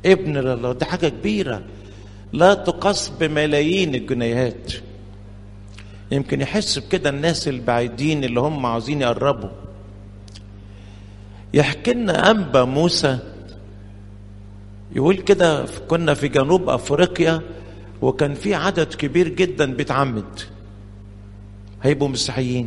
ابن لله دي حاجة كبيرة لا تقاس بملايين الجنيهات يمكن يحس بكده الناس البعيدين اللي هم عاوزين يقربوا يحكي لنا أنبا موسى يقول كده كنا في جنوب أفريقيا وكان في عدد كبير جدا بيتعمد هيبقوا مسيحيين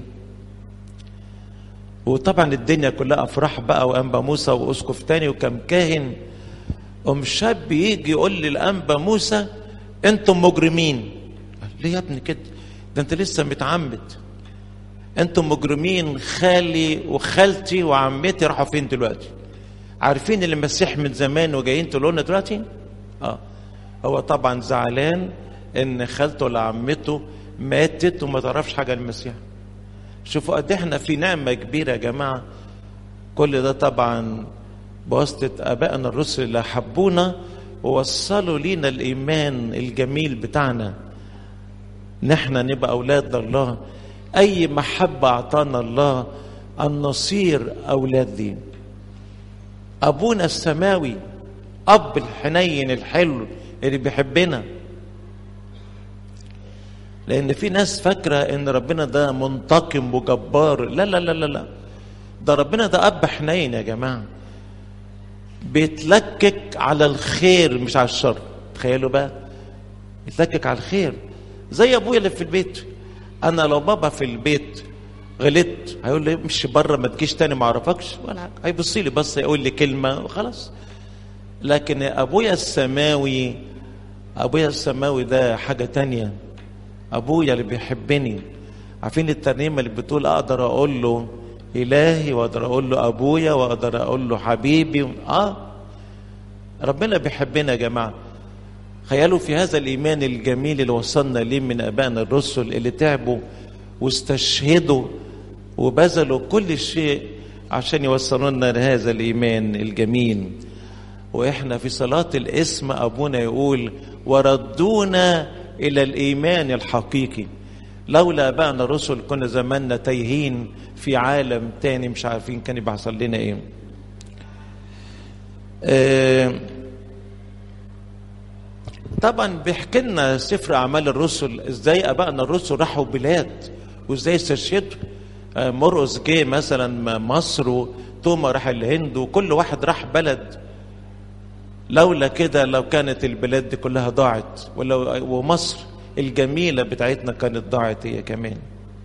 وطبعا الدنيا كلها افراح بقى وانبا موسى واسقف تاني وكم كاهن قام شاب يجي يقول للانبا موسى انتم مجرمين قال ليه يا ابني كده ده انت لسه متعمد انتم مجرمين خالي وخالتي وعمتي راحوا فين دلوقتي عارفين اللي المسيح من زمان وجايين تقولوا لنا دلوقتي اه هو طبعا زعلان ان خالته ولا عمته ماتت وما تعرفش حاجه عن المسيح شوفوا قد احنا في نعمه كبيره يا جماعه كل ده طبعا بواسطه ابائنا الرسل اللي حبونا ووصلوا لينا الايمان الجميل بتاعنا نحن نبقى اولاد الله اي محبه اعطانا الله ان نصير اولاد دي ابونا السماوي اب الحنين الحلو اللي بيحبنا لان في ناس فاكره ان ربنا ده منتقم وجبار لا لا لا لا لا ده ربنا ده اب حنين يا جماعه بيتلكك على الخير مش على الشر تخيلوا بقى يتلكك على الخير زي ابويا اللي في البيت انا لو بابا في البيت غلطت هيقول لي امشي بره ما تجيش تاني ما اعرفكش ولا حاجه هيبص لي بس يقول لي كلمه وخلاص لكن ابويا السماوي ابويا السماوي ده حاجه تانية ابويا اللي بيحبني عارفين الترنيمه اللي بتقول اقدر اقول له الهي واقدر اقول له ابويا واقدر اقول له حبيبي اه ربنا بيحبنا يا جماعه تخيلوا في هذا الايمان الجميل اللي وصلنا ليه من ابائنا الرسل اللي تعبوا واستشهدوا وبذلوا كل شيء عشان يوصلوا لنا لهذا الايمان الجميل واحنا في صلاه الاسم ابونا يقول وردونا الى الايمان الحقيقي لولا ابائنا الرسل كنا زماننا تايهين في عالم تاني مش عارفين كان يبقى حصل لنا ايه آه طبعا بيحكي لنا سفر اعمال الرسل ازاي ابائنا الرسل راحوا بلاد وازاي استشهدوا آه مرقس جه مثلا مصر وتوما راح الهند وكل واحد راح بلد لولا كده لو كانت البلاد دي كلها ضاعت ولو ومصر الجميله بتاعتنا كانت ضاعت هي كمان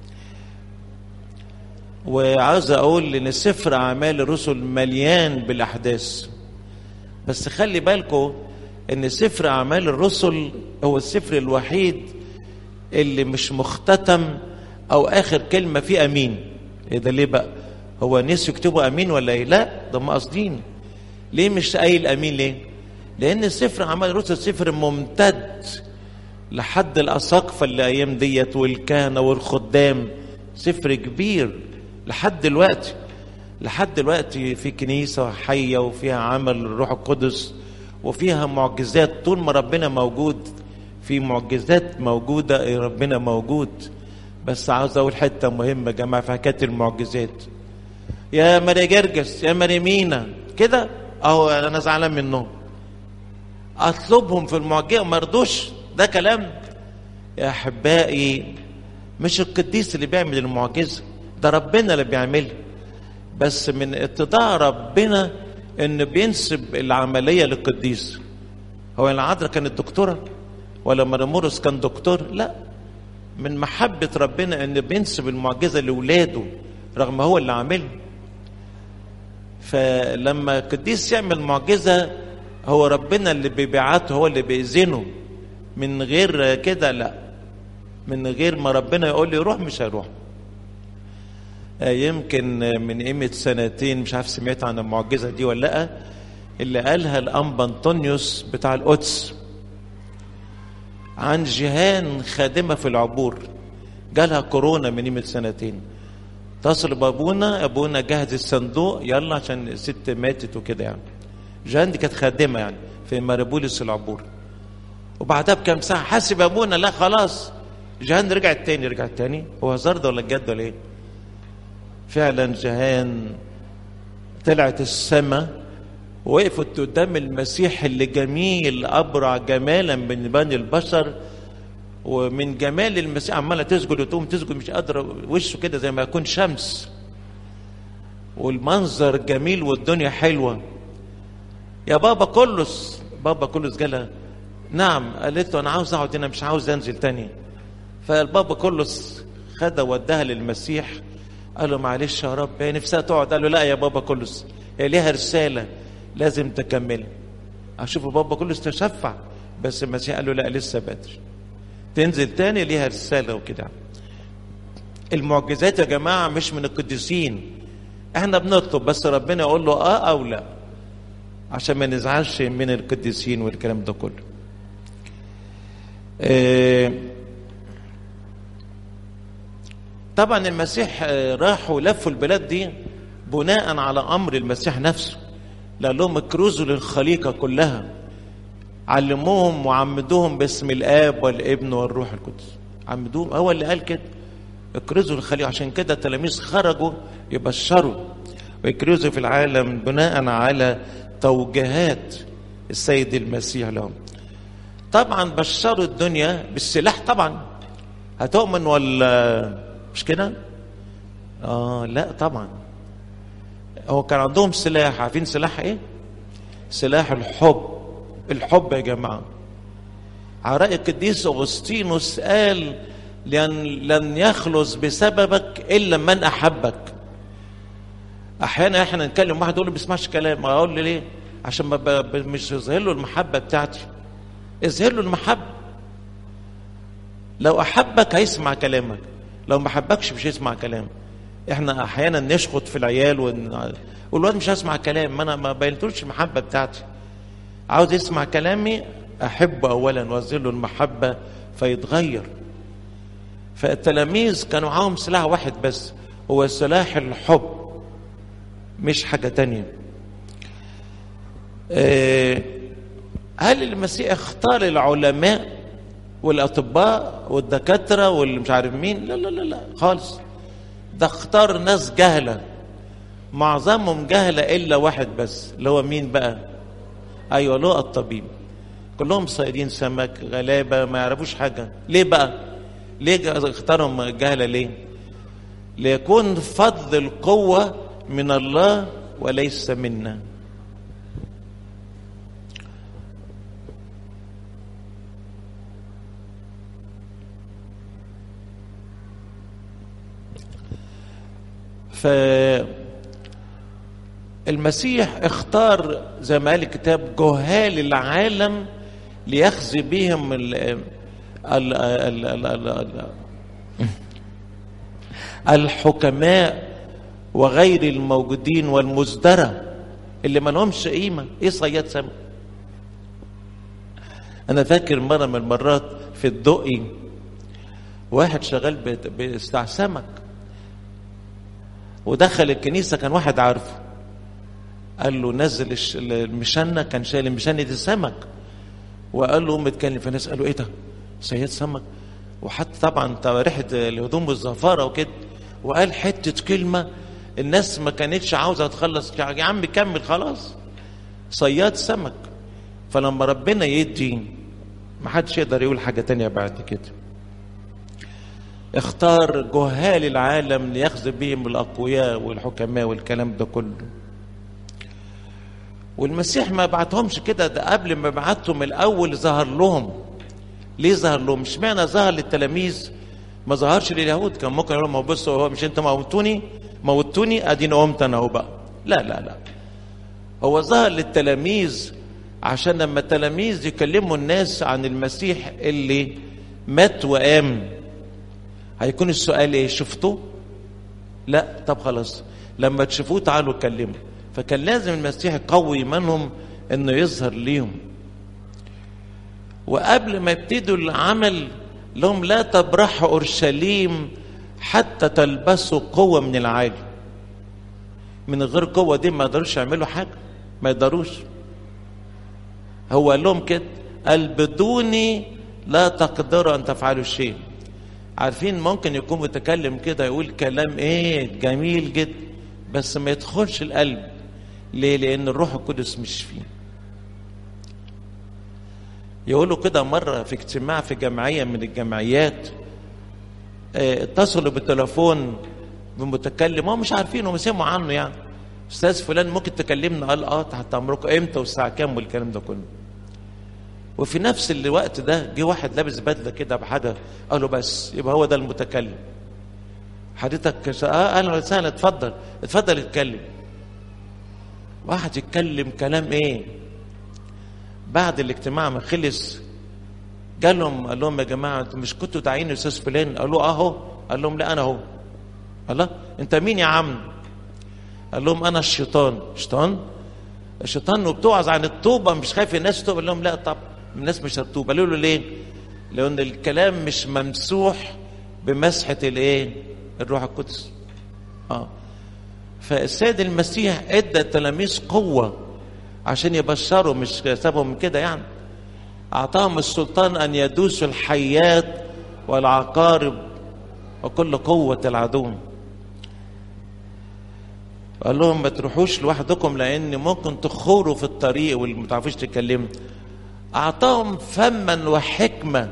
وعاوز اقول ان سفر اعمال الرسل مليان بالاحداث بس خلي بالكم ان سفر اعمال الرسل هو السفر الوحيد اللي مش مختتم او اخر كلمه فيه امين ايه ده ليه بقى هو نسوا يكتبوا امين ولا ايه لا ده ما قاصدين ليه مش قايل امين ليه لان سفر اعمال الرسل سفر ممتد لحد الاساقفه اللي ايام ديت والكهنه والخدام سفر كبير لحد دلوقتي لحد دلوقتي في كنيسه حيه وفيها عمل الروح القدس وفيها معجزات طول ما ربنا موجود في معجزات موجوده ربنا موجود بس عاوز اقول حته مهمه يا جماعه في حكايه المعجزات يا ماري جرجس يا ماري مينا كده اهو انا زعلان منهم اطلبهم في المعجزه ما رضوش ده كلام يا احبائي مش القديس اللي بيعمل المعجزه ده ربنا اللي بيعملها بس من اتضاع ربنا انه بينسب العمليه للقديس هو العذراء كانت دكتوره ولا مرمورس كان دكتور لا من محبه ربنا انه بينسب المعجزه لاولاده رغم هو اللي عاملها فلما القديس يعمل معجزه هو ربنا اللي بيبعته هو اللي بيأذنه من غير كده لا من غير ما ربنا يقول لي روح مش هيروح يمكن من قيمة سنتين مش عارف سمعت عن المعجزة دي ولا لا اللي قالها الأنبا أنطونيوس بتاع القدس عن جيهان خادمة في العبور جالها كورونا من قيمة سنتين اتصل بابونا ابونا جهز الصندوق يلا عشان الست ماتت وكده يعني جيهان دي كانت خادمة يعني في ماربوليس العبور وبعدها بكام ساعة حاسب ابونا لا خلاص جيهان رجعت تاني رجعت تاني هو هزار ده ولا الجد ولا ايه؟ فعلا جهان طلعت السماء وقفت قدام المسيح اللي جميل ابرع جمالا من بني البشر ومن جمال المسيح عماله تسجد وتقوم تسجد مش قادره وشه كده زي ما يكون شمس والمنظر جميل والدنيا حلوه يا بابا كلس بابا كلس جالها نعم قالت له انا عاوز اقعد هنا مش عاوز انزل تاني فالبابا كلس خدها وداها للمسيح قال له معلش يا رب هي نفسها تقعد قال له لا يا بابا كلس هي ليها رساله لازم تكملها اشوف بابا كلس تشفع بس المسيح قال له لا لسه بدري تنزل تاني ليها رساله وكده المعجزات يا جماعه مش من القديسين احنا بنطلب بس ربنا يقول له اه او لا عشان ما نزعلش من القديسين والكلام ده كله آه طبعا المسيح راح ولفوا البلاد دي بناء على امر المسيح نفسه قال لهم اكرزوا للخليقه كلها علموهم وعمدوهم باسم الاب والابن والروح القدس عمدوهم هو اللي قال كده اكرزوا للخليقه عشان كده التلاميذ خرجوا يبشروا ويكرزوا في العالم بناء على توجيهات السيد المسيح لهم طبعا بشروا الدنيا بالسلاح طبعا هتؤمن ولا مش كده اه لا طبعا هو كان عندهم سلاح عارفين سلاح ايه سلاح الحب الحب يا جماعه على رأي القديس أغسطينوس قال لن, لن يخلص بسببك إلا من أحبك أحيانا إحنا نتكلم واحد يقول لي ما بيسمعش كلام أقول لي ليه عشان ما ب... مش يظهر له المحبة بتاعتي اظهر له المحبة لو أحبك هيسمع كلامك لو ما حبكش مش هيسمع كلام احنا احيانا نشخط في العيال ون... والواد مش هسمع كلام ما انا ما بينتلوش المحبه بتاعتي عاوز يسمع كلامي احبه اولا واظهر له المحبه فيتغير فالتلاميذ كانوا معاهم سلاح واحد بس هو سلاح الحب مش حاجه تانية اه هل المسيح اختار العلماء والاطباء والدكاتره واللي مش عارف مين لا لا لا لا خالص ده اختار ناس جهله معظمهم جهله الا واحد بس اللي هو مين بقى ايوه له الطبيب كلهم صيادين سمك غلابه ما يعرفوش حاجه ليه بقى ليه اختارهم جهله ليه ليكون فضل القوه من الله وليس منا فالمسيح اختار زي ما قال الكتاب جهال العالم ليخزي بهم ال ال ال ال ال ال الحكماء وغير الموجودين والمزدرى اللي ما لهمش قيمة ايه صياد سمك انا فاكر مرة من المرات في الدقي واحد شغال بتاع سمك ودخل الكنيسه كان واحد عارفه قال له نزل المشنه كان شايل المشنه دي سمك وقال له قوم اتكلم فالناس قالوا ايه ده صياد سمك وحتى طبعا ريحه الهدوم والزفاره وكده وقال حته كلمه الناس ما كانتش عاوزه تخلص يا عم كمل خلاص صياد سمك فلما ربنا يدي ما حدش يقدر يقول حاجه تانية بعد كده اختار جهال العالم ليخزي بهم الاقوياء والحكماء والكلام ده كله والمسيح ما بعتهمش كده ده قبل ما بعتهم الاول ظهر لهم ليه ظهر لهم مش معنى ظهر للتلاميذ ما ظهرش لليهود كان ممكن يقول لهم بصوا هو مش انت موتوني موتوني اديني قمت انا اهو بقى لا لا لا هو ظهر للتلاميذ عشان لما التلاميذ يكلموا الناس عن المسيح اللي مات وقام هيكون السؤال ايه شفتوه لا طب خلاص لما تشوفوه تعالوا اتكلموا فكان لازم المسيح يقوي ايمانهم انه يظهر ليهم وقبل ما يبتدوا العمل لهم لا تبرحوا اورشليم حتى تلبسوا قوه من العالي من غير قوه دي ما يقدروش يعملوا حاجه ما يقدروش هو قال لهم كده قال بدوني لا تقدروا ان تفعلوا شيء عارفين ممكن يكون متكلم كده يقول كلام ايه جميل جدا بس ما يدخلش القلب ليه لان الروح القدس مش فيه يقولوا كده مرة في اجتماع في جمعية من الجمعيات اه اتصلوا بالتليفون بمتكلم هم مش عارفين هم سمعوا عنه يعني استاذ فلان ممكن تكلمنا قال اه تحت امركم امتى والساعه كام والكلام ده كله وفي نفس الوقت ده جه واحد لابس بدله كده بحاجه قال له بس يبقى هو ده المتكلم حضرتك اه اهلا وسهلا اتفضل اتفضل اتكلم واحد يتكلم كلام ايه بعد الاجتماع ما خلص جالهم قال لهم يا جماعه انتوا مش كنتوا داعين استاذ فلان قالوا اهو قال لهم لا انا اهو الله انت مين يا عم قال لهم انا الشيطان شيطان الشيطان وبتوعظ عن التوبه مش خايف الناس تتوب قال لهم لا طب الناس مش هتتوب قالوا له ليه لان الكلام مش ممسوح بمسحه الايه الروح القدس اه فالسيد المسيح ادى التلاميذ قوه عشان يبشروا مش سابهم كده يعني اعطاهم السلطان ان يدوسوا الحيات والعقارب وكل قوه العدو قال لهم ما تروحوش لوحدكم لان ممكن تخوروا في الطريق وما تعرفوش تتكلموا اعطاهم فما وحكمه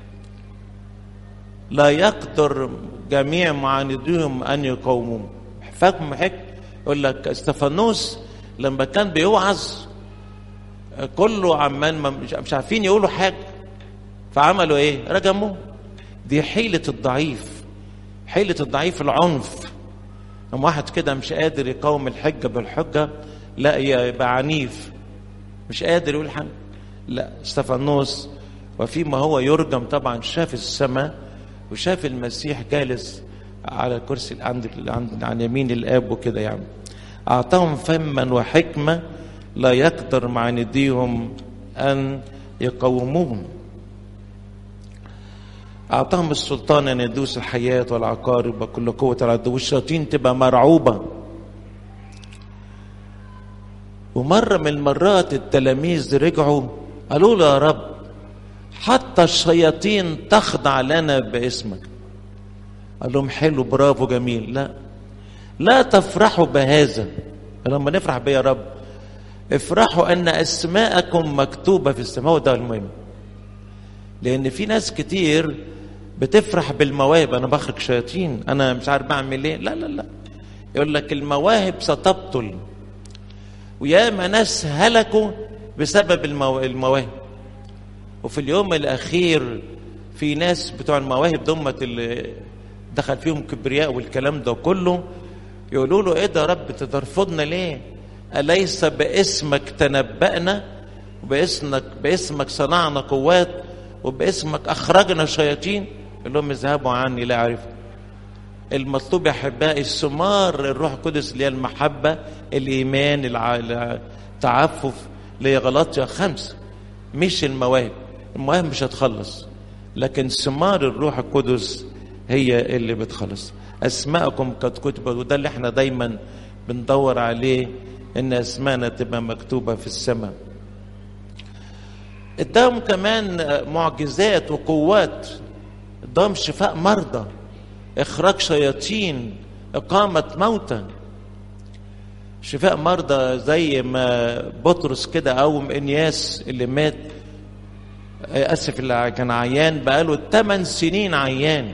لا يقدر جميع معانديهم ان يقاوموه فهم حكم يقول لك استفانوس لما كان بيوعظ كله عمال مش عارفين يقولوا حاجه فعملوا ايه رجموه دي حيله الضعيف حيله الضعيف العنف لما واحد كده مش قادر يقاوم الحجة بالحجة لا يبقى عنيف مش قادر يقول حاجة لا استفانوس وفيما هو يرجم طبعا شاف السماء وشاف المسيح جالس على الكرسي عند عند عن يمين الاب وكده يعني اعطاهم فما وحكمه لا يقدر معانديهم ان يقاوموهم أعطاهم السلطان أن يدوس الحياة والعقارب وكل قوة العدو والشياطين تبقى مرعوبة ومرة من المرات التلاميذ رجعوا قالوا له يا رب حتى الشياطين تخضع لنا باسمك قال لهم حلو برافو جميل لا لا تفرحوا بهذا لما نفرح بيه يا رب افرحوا ان اسماءكم مكتوبه في السماء وده المهم لان في ناس كتير بتفرح بالمواهب انا بخرج شياطين انا مش عارف بعمل ايه لا لا لا يقول لك المواهب ستبطل وياما ناس هلكوا بسبب المو... المواهب وفي اليوم الاخير في ناس بتوع المواهب دمت اللي دخل فيهم كبرياء والكلام ده كله يقولوا له ايه ده يا رب ترفضنا ليه اليس باسمك تنبأنا وباسمك باسمك صنعنا قوات وباسمك اخرجنا شياطين يقول لهم اذهبوا عني لا اعرف المطلوب يا احبائي الثمار الروح القدس اللي هي المحبه الايمان التعفف اللي هي غلطية خمسه مش المواهب المواهب مش هتخلص لكن ثمار الروح القدس هي اللي بتخلص اسماءكم قد كتبت وده اللي احنا دايما بندور عليه ان اسماءنا تبقى مكتوبه في السماء اداهم كمان معجزات وقوات اداهم شفاء مرضى اخراج شياطين اقامه موتى شفاء مرضى زي ما بطرس كده قوم انياس اللي مات اسف اللي كان عيان بقاله 8 سنين عيان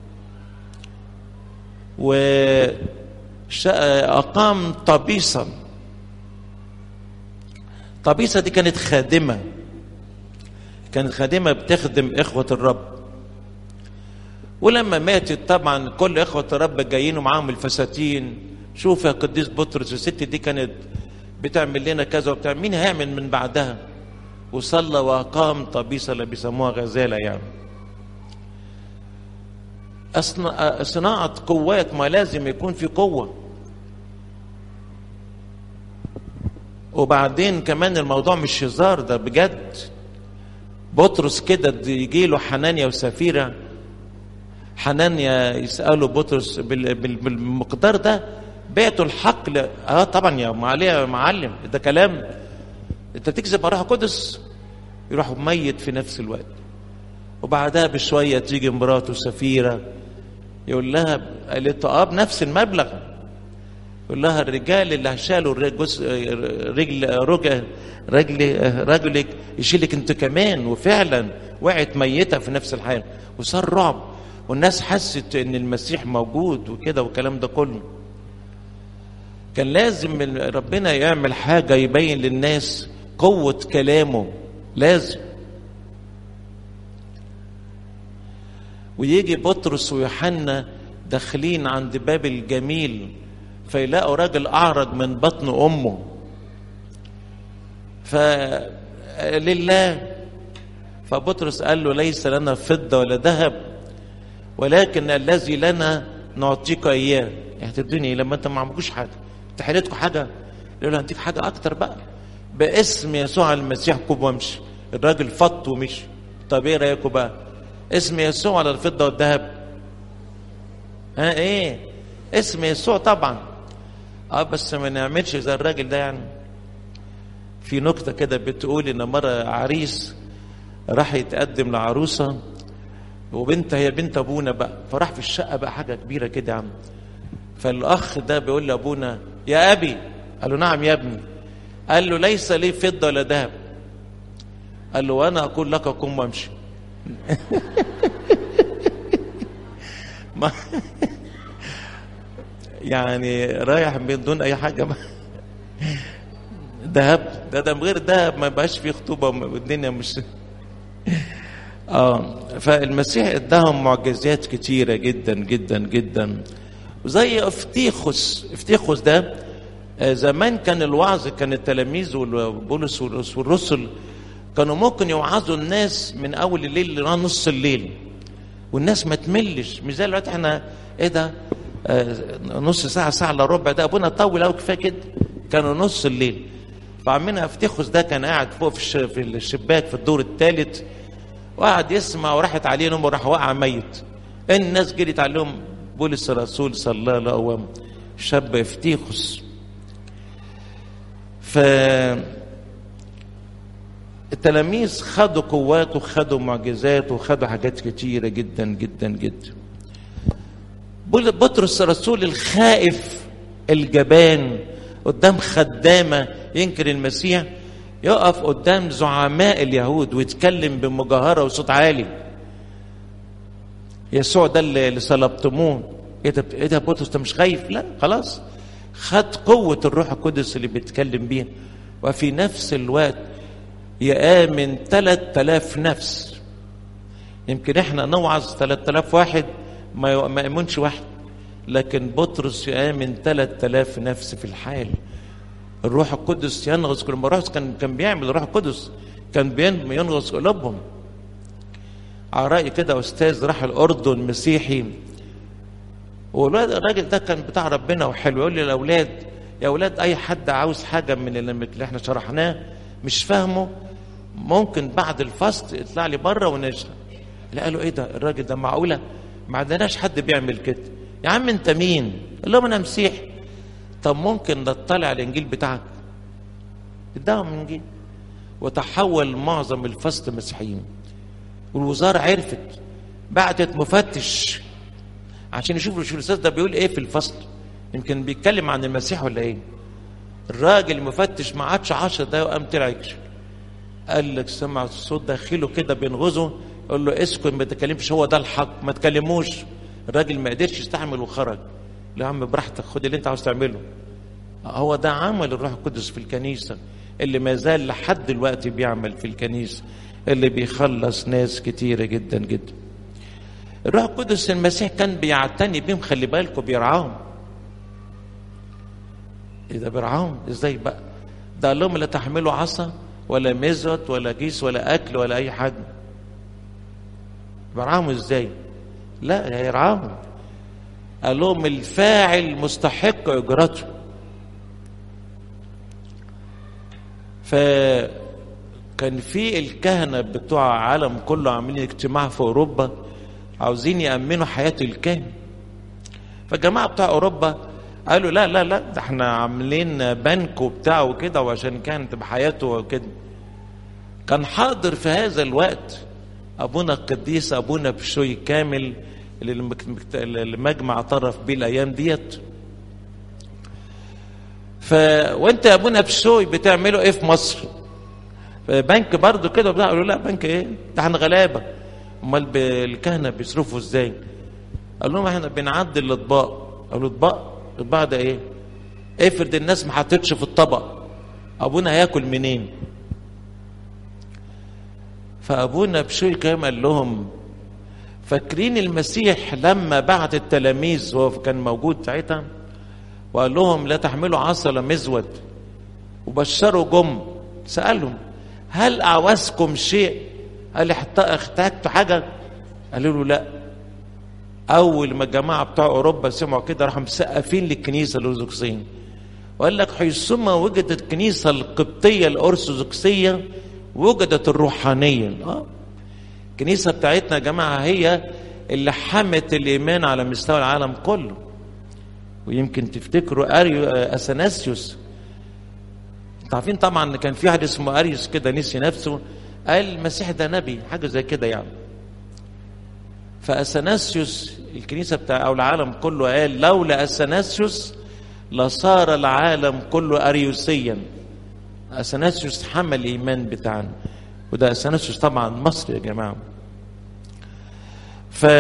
و اقام طبيصا طبيصه دي كانت خادمه كانت خادمة بتخدم إخوة الرب ولما ماتت طبعا كل إخوة الرب جايين ومعاهم الفساتين شوف يا قديس بطرس الست دي كانت بتعمل لنا كذا وبتعمل مين هيعمل من بعدها وصلى وأقام طبيسة اللي بيسموها غزالة يعني أصنع صناعة قوات ما لازم يكون في قوة وبعدين كمان الموضوع مش هزار ده بجد بطرس كده يجي له حنانيا وسفيرة حنانيا يسأله بطرس بالمقدار ده بعتوا الحق ل... اه طبعا يا معلم معلم ده كلام انت تكذب على روح القدس يروح ميت في نفس الوقت وبعدها بشويه تيجي مراته سفيره يقول لها قالت اه بنفس المبلغ يقول لها الرجال اللي شالوا رجل رجل رجل رجلك يشيلك انت كمان وفعلا وقعت ميته في نفس الحال وصار رعب والناس حست ان المسيح موجود وكده والكلام ده كله كان لازم ربنا يعمل حاجه يبين للناس قوه كلامه لازم ويجي بطرس ويوحنا داخلين عند باب الجميل فيلاقوا راجل اعرج من بطن امه فلله فبطرس قال له ليس لنا فضه ولا ذهب ولكن الذي لنا نعطيك اياه يعني تدوني لما انت ما عملكوش حاجه انت حيلتكم حاجه يقول له هديك حاجه اكتر بقى باسم يسوع المسيح قوم وامشي الراجل فط ومشي طب ايه رايكم بقى اسم يسوع على الفضه والذهب ها ايه اسم يسوع طبعا اه بس ما نعملش زي الراجل ده يعني في نكته كده بتقول ان مره عريس راح يتقدم لعروسه وبنت هي بنت ابونا بقى فراح في الشقه بقى حاجه كبيره كده يا عم فالاخ ده بيقول لابونا يا ابي قال له نعم يا ابني قال له ليس لي فضه ولا ذهب قال له وانا اقول لك قم وامشي ما يعني رايح من دون اي حاجه ما ذهب ده ده من غير ذهب ما بقاش فيه خطوبه والدنيا مش اه فالمسيح اداهم معجزات كتيره جدا جدا جدا وزي افتيخوس افتيخوس ده زمان كان الوعظ كان التلاميذ وبولس والرسل كانوا ممكن يوعظوا الناس من اول الليل لغايه نص الليل والناس ما تملش مش زي دلوقتي احنا ايه ده آه نص ساعه ساعه الا ربع ده ابونا طول قوي كفايه كده كانوا نص الليل فعمنا افتخس ده كان قاعد فوق في, في الشباك في الدور الثالث وقعد يسمع وراحت عليه نوم وراح وقع ميت الناس جريت عليهم بولس الرسول صلى الله عليه وسلم شاب افتيخس ف التلاميذ خدوا قوات وخدوا معجزات وخدوا حاجات كتيره جدا جدا جدا بطرس الرسول الخائف الجبان قدام خدامه ينكر المسيح يقف قدام زعماء اليهود ويتكلم بمجاهره وصوت عالي يسوع ده اللي صلبتموه ايه ده ايه ده بطرس انت مش خايف لا خلاص خد قوه الروح القدس اللي بيتكلم بيها وفي نفس الوقت يآمن 3000 نفس يمكن احنا نوعظ 3000 واحد ما ما يؤمنش واحد لكن بطرس يآمن 3000 نفس في الحال الروح القدس ينغص كل ما كان كان بيعمل الروح القدس كان ينغص قلوبهم على رأي كده أستاذ راح الأردن مسيحي والولاد الراجل ده كان بتاع ربنا وحلو يقول لي الأولاد يا أولاد أي حد عاوز حاجة من اللي احنا شرحناه مش فاهمه ممكن بعد الفصل يطلع لي بره ونشرح لا قالوا ايه ده الراجل ده معقوله ما عندناش حد بيعمل كده يا عم انت مين قال لهم انا مسيحي طب ممكن نطلع على الانجيل بتاعك اداهم الانجيل وتحول معظم الفصل مسيحيين والوزاره عرفت بعتت مفتش عشان يشوفوا شو الاستاذ ده بيقول ايه في الفصل يمكن بيتكلم عن المسيح ولا ايه الراجل المفتش ما عادش 10 دقايق وقام طلع يكشف قال لك سمع الصوت داخله كده بينغزه يقول له اسكت ما تكلمش هو ده الحق ما تكلموش الراجل ما قدرش يستحمل وخرج لا يا عم براحتك خد اللي انت عاوز تعمله هو ده عمل الروح القدس في الكنيسة اللي ما زال لحد دلوقتي بيعمل في الكنيسة اللي بيخلص ناس كتيرة جدا جدا الروح القدس المسيح كان بيعتني بيهم خلي بالكم بيرعاهم ايه ده بيرعاهم ازاي بقى ده قال لهم لا تحملوا عصا ولا مزود ولا كيس ولا اكل ولا اي حاجه بيرعاهم ازاي لا هيرعاهم قال لهم الفاعل مستحق اجرته فكان في الكهنه بتوع العالم كله عاملين اجتماع في اوروبا عاوزين يامنوا حياه الكاهن فالجماعه بتوع اوروبا قالوا لا لا لا ده احنا عاملين بنك وبتاع وكده وعشان كانت بحياته وكده كان حاضر في هذا الوقت ابونا القديس ابونا بشوي كامل اللي المجمع اعترف بيه الايام ديت ف وانت يا ابونا بشوي بتعملوا ايه في مصر بنك برضو كده بتاع قالوا لا بنك ايه ده احنا غلابه امال ب- الكهنه بيصرفوا ازاي قال لهم احنا بنعدل الاطباق قالوا اطباق اطباق ده ايه افرض الناس ما حطتش في الطبق ابونا هياكل منين فابونا بشوي كام قال لهم فاكرين المسيح لما بعت التلاميذ وهو كان موجود ساعتها وقال لهم لا تحملوا عسل مزود وبشروا جم سألهم هل أعوزكم شيء قال احت- احتاجتوا حاجة قالوا له لا أول ما الجماعة بتوع أوروبا سمعوا كده راحوا مسقفين للكنيسة الأرثوذكسية وقال لك حيثما وجدت الكنيسة القبطية الأرثوذكسية وجدت الروحانية آه. الكنيسة بتاعتنا يا جماعة هي اللي حمت الإيمان على مستوى العالم كله ويمكن تفتكروا أريو أثناسيوس انتوا عارفين طبعا ان كان في واحد اسمه اريوس كده نسي نفسه قال المسيح ده نبي حاجه زي كده يعني فاثناسيوس الكنيسه بتاع او العالم كله قال لولا اثناسيوس لصار العالم كله اريوسيا اثناسيوس حمل الايمان بتاعنا وده اثناسيوس طبعا مصري يا جماعه ف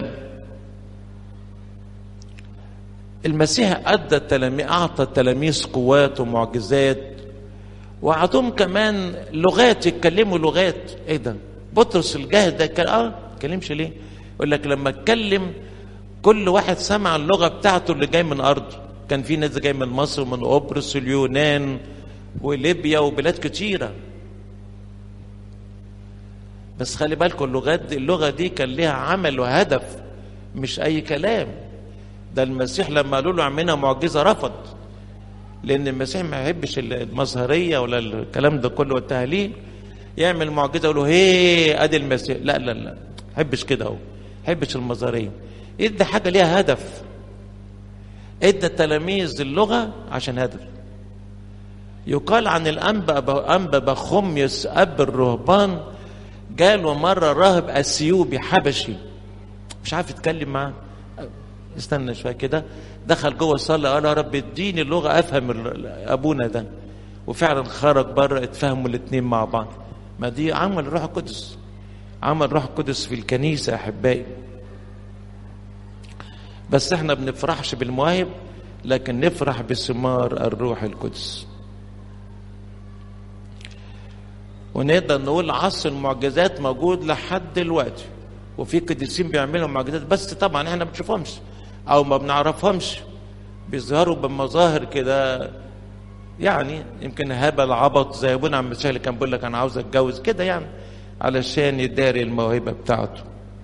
المسيح ادى التلاميذ اعطى التلاميذ قوات ومعجزات وأعطوهم كمان لغات يتكلموا لغات ايه ده بطرس الجاهل ده كان اه اتكلمش ليه يقول لك لما اتكلم كل واحد سمع اللغه بتاعته اللي جاي من ارضه كان في ناس جاي من مصر ومن قبرص واليونان وليبيا وبلاد كتيره بس خلي بالكم اللغات دي اللغه دي كان ليها عمل وهدف مش اي كلام ده المسيح لما قالوا له اعملنا معجزه رفض لان المسيح ما يحبش المظهريه ولا الكلام ده كله والتهليل يعمل معجزه يقول له هي ادي المسيح لا لا لا ما يحبش كده اهو ما يحبش المظهريه ادى حاجه ليها هدف ادى التلاميذ اللغه عشان هدف يقال عن الانبا انبا بخميس اب الرهبان جاله مره راهب اثيوبي حبشي مش عارف يتكلم معاه استنى شويه كده دخل جوه الصلاه قال يا رب اديني اللغه افهم ال- ابونا ده وفعلا خرج بره اتفهموا الاثنين مع بعض ما دي عمل الروح القدس عمل الروح القدس في الكنيسه يا احبائي بس احنا بنفرحش بالمواهب لكن نفرح بثمار الروح القدس ونقدر نقول عصر المعجزات موجود لحد دلوقتي وفي قديسين بيعملوا معجزات بس طبعا احنا ما بنشوفهمش او ما بنعرفهمش بيظهروا بمظاهر كده يعني يمكن هبل عبط زي ابونا عم المسيح اللي كان بيقول لك انا عاوز اتجوز كده يعني علشان يداري الموهبه بتاعته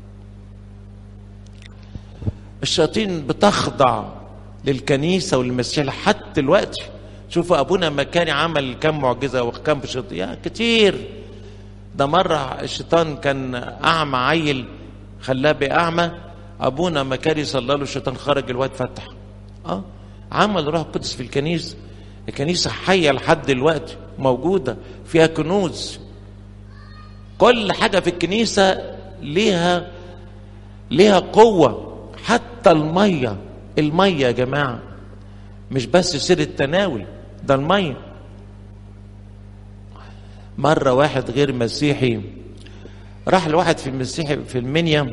الشياطين بتخضع للكنيسه والمسيح لحد دلوقتي شوفوا ابونا مكاني عمل كم معجزه وكم شيطان يا كتير ده مرة الشيطان كان أعمى عيل خلاه بأعمى أبونا مكاري صلى له الشيطان خرج الواد فتح اه عمل روح القدس في الكنيسة الكنيسة حية لحد دلوقتي موجودة فيها كنوز كل حاجة في الكنيسة ليها ليها قوة حتى المية المية يا جماعة مش بس سر التناول ده المية مرة واحد غير مسيحي راح لواحد في المسيحي في المنيا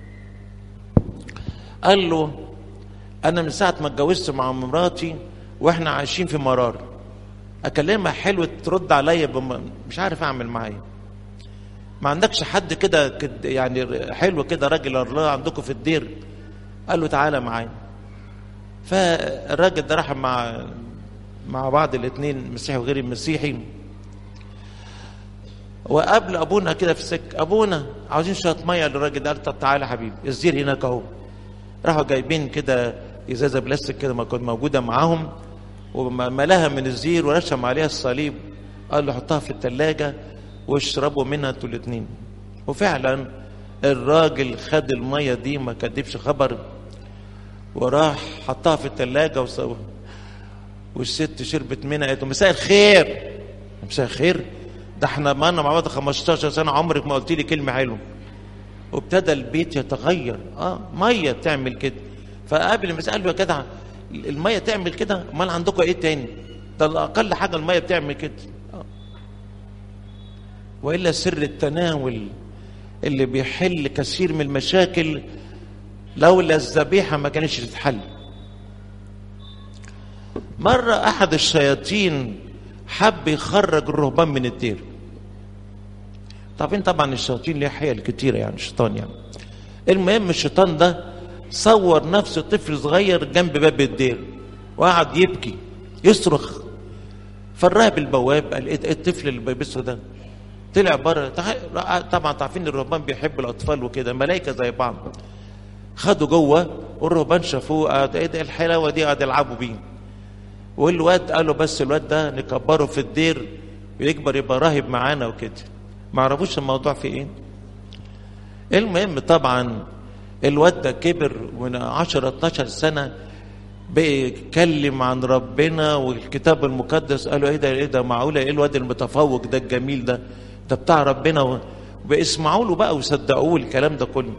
قال له أنا من ساعة ما اتجوزت مع مراتي وإحنا عايشين في مرار أكلمها حلو ترد عليا بم... مش عارف أعمل معايا ما عندكش حد كده كد- يعني حلو كده راجل الله عندكم في الدير قال له تعالى معايا فالراجل ده راح مع مع بعض الاثنين مسيحي وغير المسيحي وقابل ابونا كده في السكه ابونا عاوزين شويه ميه للراجل ده قال طب تعالى يا حبيبي الزير هناك اهو راحوا جايبين كده ازازه بلاستيك كده ما كانت موجوده معاهم وملاها من الزير ورشم عليها الصليب قال له حطها في الثلاجه واشربوا منها انتوا الاثنين وفعلا الراجل خد الميه دي ما كدبش خبر وراح حطها في الثلاجه وصو... والست شربت منها قالت له مساء الخير مساء الخير ده احنا معانا مع بعض 15 سنه عمرك ما قلت لي كلمه حلوه وابتدى البيت يتغير اه ميه تعمل كده فقابل المسيح قال له يا جدع الميه تعمل كده امال عندكم ايه تاني ده الاقل حاجه الميه بتعمل كده والا سر التناول اللي بيحل كثير من المشاكل لولا الذبيحه ما كانتش تتحل مره احد الشياطين حب يخرج الرهبان من الدير طبعا طبعا الشياطين ليه حيل كتيره يعني الشيطان يعني المهم الشيطان ده صور نفسه طفل صغير جنب باب الدير وقعد يبكي يصرخ فالراهب البواب قال ايه الطفل اللي بيبصه ده طلع بره طبعا عارفين الرهبان بيحبوا الاطفال وكده ملائكه زي بعض خدوا جوه والرهبان شافوه قعد ايه ده الحلاوه دي قعد يلعبوا بيه والواد قالوا بس الواد ده نكبره في الدير ويكبر يبقى راهب معانا وكده ما عرفوش الموضوع في ايه المهم طبعا الواد ده كبر من 10 12 سنه بيتكلم عن ربنا والكتاب المقدس قالوا ايه ده ايه ده معقوله ايه الواد المتفوق ده الجميل ده ده بتاع ربنا وبيسمعوا له بقى ويصدقوه الكلام ده كله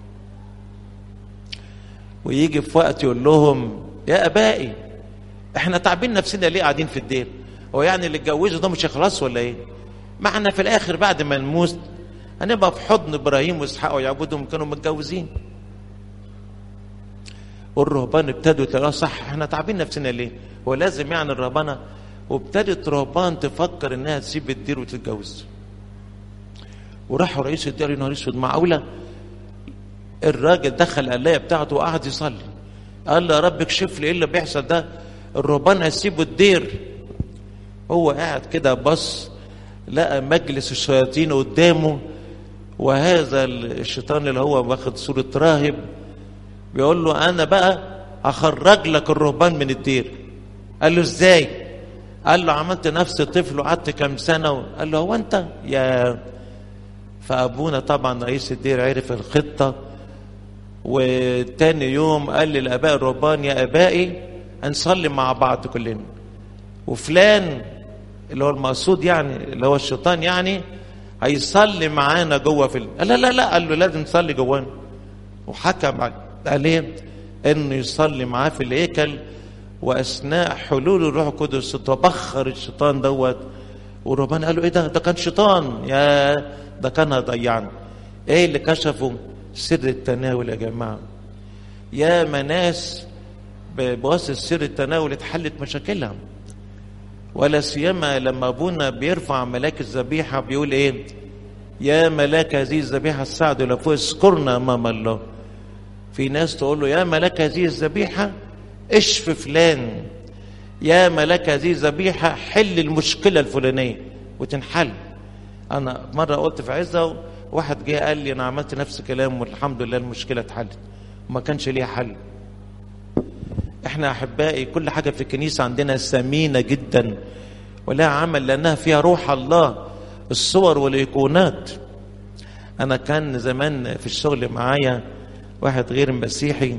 ويجي في وقت يقول لهم يا ابائي احنا تعبين نفسنا ليه قاعدين في الدير هو يعني اللي اتجوزوا ده مش هيخلص ولا ايه ما احنا في الاخر بعد ما نموت هنبقى في حضن ابراهيم واسحاق ويعبدهم كانوا متجوزين والرهبان ابتدوا يقولوا صح احنا تعبين نفسنا ليه هو لازم يعني الرهبانه وابتدت رهبان تفكر انها تسيب الدير وتتجوز وراحوا رئيس الدير يا نهار اسود معقوله الراجل دخل القلايه بتاعته وقعد يصلي قال له يا رب اكشف لي ايه اللي بيحصل ده الرهبان هيسيبوا الدير هو قاعد كده بص لقى مجلس الشياطين قدامه وهذا الشيطان اللي هو واخد صورة راهب بيقول له أنا بقى هخرج لك الرهبان من الدير قال له ازاي قال له عملت نفسي طفل وقعدت كام سنة قال له هو أنت يا فأبونا طبعا رئيس الدير عرف الخطة وتاني يوم قال للآباء الرهبان يا آبائي هنصلي مع بعض كلنا وفلان اللي هو المقصود يعني اللي هو الشيطان يعني هيصلي معانا جوه في ال... لا لا لا قال له لازم تصلي جوانا وحكم عليه انه يصلي معاه في الهيكل واثناء حلول الروح القدس تبخر الشيطان دوت والرهبان قالوا ايه ده ده كان شيطان يا ده كان هيضيعنا ايه اللي كشفوا سر التناول يا جماعه يا ناس بواسطه سر التناول اتحلت مشاكلها ولا سيما لما ابونا بيرفع ملاك الذبيحه بيقول ايه يا ملاك هذه الذبيحه السعد لو فوق اذكرنا امام الله في ناس تقول له يا ملاك هذه الذبيحه اشف فلان يا ملاك هذه الذبيحه حل المشكله الفلانيه وتنحل انا مره قلت في عزه واحد جه قال لي انا عملت نفس الكلام والحمد لله المشكله اتحلت وما كانش ليها حل احنا احبائي كل حاجه في الكنيسه عندنا ثمينه جدا ولها عمل لانها فيها روح الله الصور والايقونات انا كان زمان في الشغل معايا واحد غير مسيحي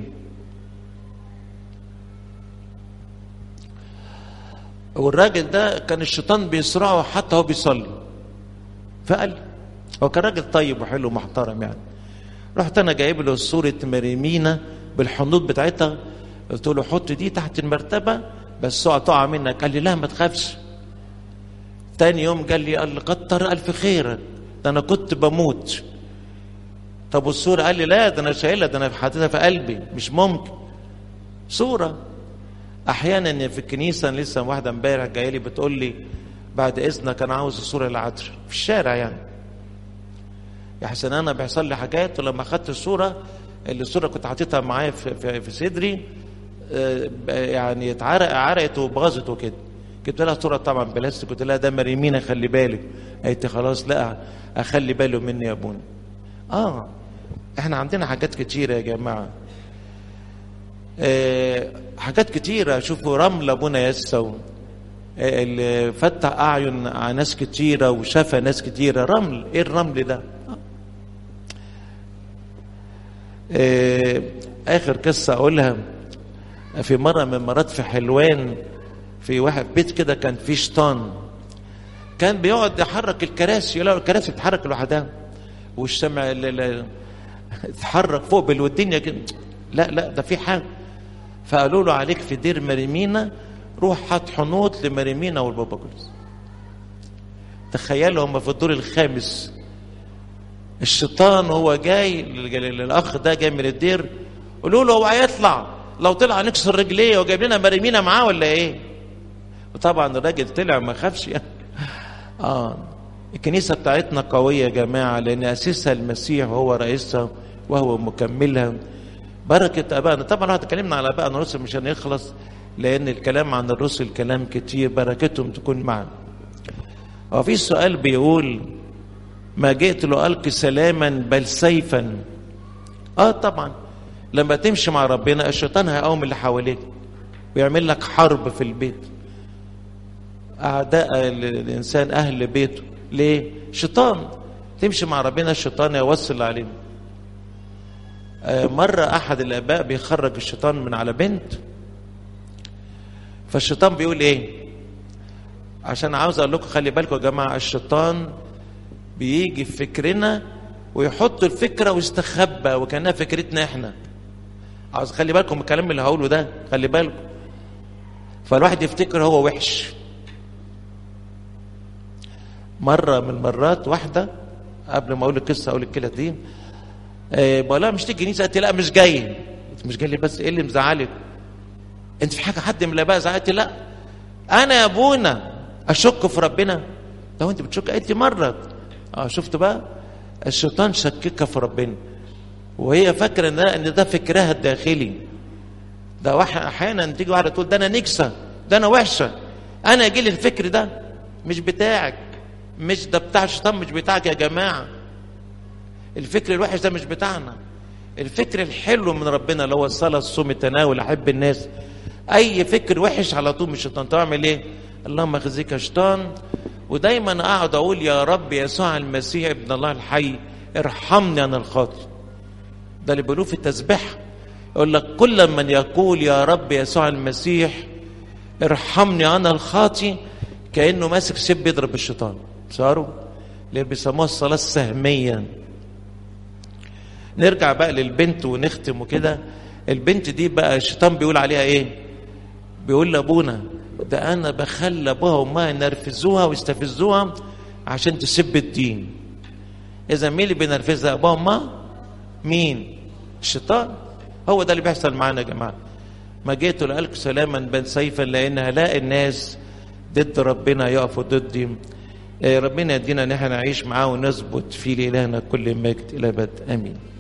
والراجل ده كان الشيطان بيسرعه حتى هو بيصلي فقال هو كان راجل طيب وحلو ومحترم يعني رحت انا جايب له صوره مريمينا بالحنوط بتاعتها قلت له حط دي تحت المرتبه بس اوعى تقع منك قال لي لا ما تخافش تاني يوم قال لي قال لي كتر الف خيرك ده انا كنت بموت طب والصوره قال لي لا ده انا شايلها ده انا حاططها في قلبي مش ممكن صوره احيانا في الكنيسه لسه واحده امبارح جايه لي بتقول لي بعد اذنك انا عاوز الصوره العطر في الشارع يعني يا حسن انا بيحصل لي حاجات ولما اخدت الصوره اللي الصوره كنت حاططها معايا في, في, في صدري يعني اتعرق عرقت وباظت وكده جبت لها صوره طبعا بلاستيك قلت لها ده مريمينا خلي بالك قالت خلاص لا اخلي باله مني يا ابونا اه احنا عندنا حاجات كتيره يا جماعه آه حاجات كتيره شوفوا رمل ابونا يسو آه اللي فتح اعين على ناس كتيره وشفى ناس كتيره رمل ايه الرمل ده آه اخر قصه اقولها في مره من مرات في حلوان في واحد بيت كده كان فيه شيطان كان بيقعد يحرك الكراسي يلاقوا الكراسي بتتحرك لوحدها والشمع تتحرك فوق بالودنيا كده لا لا ده في حاجه فقالوا له عليك في دير مريمينا روح حط حنوط لمريمينا والبابا كريس تخيلوا هم في الدور الخامس الشيطان هو جاي للاخ ده جاي من الدير قولوا له هو هيطلع لو طلع نكسر رجليه وجايب لنا مريمينا معاه ولا ايه وطبعا الراجل طلع ما خافش يعني اه الكنيسه بتاعتنا قويه يا جماعه لان اسسها المسيح هو رئيسها وهو مكملها بركه ابائنا طبعا احنا اتكلمنا على ابائنا الرسل مش هنخلص لان الكلام عن الرسل كلام كتير بركتهم تكون معنا هو في سؤال بيقول ما جئت لألقي سلاما بل سيفا اه طبعا لما تمشي مع ربنا الشيطان هيقوم اللي حواليك ويعمل لك حرب في البيت اعداء الانسان اهل بيته ليه شيطان تمشي مع ربنا الشيطان يوصل عليهم آه مرة أحد الآباء بيخرج الشيطان من على بنت فالشيطان بيقول إيه عشان عاوز أقول لكم خلي بالكم يا جماعة الشيطان بيجي في فكرنا ويحط الفكرة ويستخبى وكأنها فكرتنا إحنا عاوز خلي بالكم من الكلام اللي هقوله ده خلي بالكم فالواحد يفتكر هو وحش مرة من المرات واحدة قبل ما أقول القصة أقول الكلمة دي أه بقول لها مش تيجي كنيسة قالت لي لا مش جاي مش جاي لي بس إيه اللي مزعلك أنت في حاجة حد من الآباء زعلت لا أنا يا أبونا أشك في ربنا لو أنت بتشك قالت لي مرة أه شفت بقى الشيطان شككها في ربنا وهي فاكرة إن إن ده فكرها الداخلي ده واحد أحيانا تيجي واحدة تقول ده أنا نكسة ده أنا وحشة أنا يجي لي الفكر ده مش بتاعك مش ده بتاع الشيطان مش بتاعك يا جماعة الفكر الوحش ده مش بتاعنا الفكر الحلو من ربنا اللي هو الصلاة الصوم التناول أحب الناس أي فكر وحش على طول من الشيطان تعمل إيه اللهم خزيك يا شيطان ودايما أقعد أقول يا رب يسوع المسيح ابن الله الحي ارحمني أنا الخاطئ ده اللي بيقولوه في التسبيح يقول لك كل من يقول يا رب يسوع المسيح ارحمني أنا الخاطئ كأنه ماسك سيف بيضرب الشيطان صاروا اللي بيسموها الصلاة السهمية نرجع بقى للبنت ونختم وكده البنت دي بقى الشيطان بيقول عليها ايه بيقول لابونا ده انا بخلي ابوها وامها ينرفزوها ويستفزوها عشان تسب الدين اذا مين اللي بينرفزها ابوها وامها مين الشيطان هو ده اللي بيحصل معانا يا جماعه ما جيت لألك سلاما بل سيفا لان هلاقي الناس ضد ربنا يقفوا ضدي ربنا يدينا ان احنا نعيش معاه ونثبت في لإلهنا كل مجد الى ابد امين